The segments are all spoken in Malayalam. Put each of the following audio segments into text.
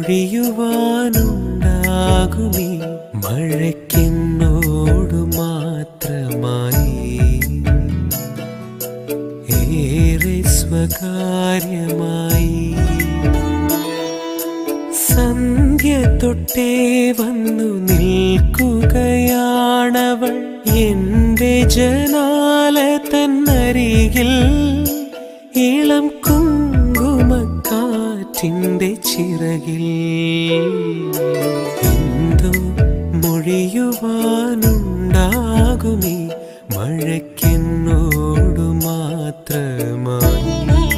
മൊഴിയുവാനുണ്ടാകുമീ മഴയ്ക്കെന്നോടു മാത്രമായി ഏറെ സ്വകാര്യമായി സന്ധ്യ തൊട്ടേ വന്നു നിൽക്കുകയാണവൾ എന്റെ ജനാല തന്നരികിൽ ഇളം കുങ്കുമക്കാറ്റിന്റെ ചിറകിൽ എന്തോ മൊഴിയുവാനുണ്ടാകുമീ മഴയ്ക്കെന്നോടു മാത്രമായി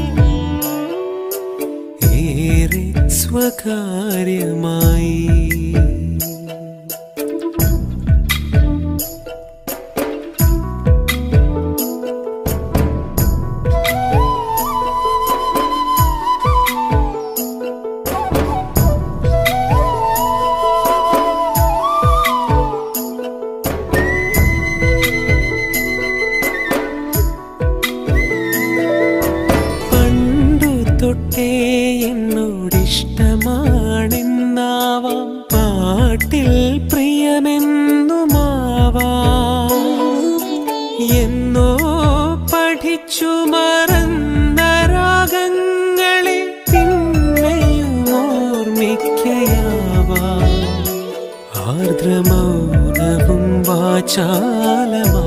ഏറെ സ്വകാര്യമായി പണ്ടു തൊട്ടേ എന്നോടിഷ്ടമാണെന്നാവാം പാട്ടിൽ പ്രിയമെന്നുമാവാം എന്നോ പഠിച്ചു മറന്ന രാഗങ്ങളെ പിന്നെയും ഓർമ്മിക്കയാവാം ആർദ്രമൗനവും വാചാലമാ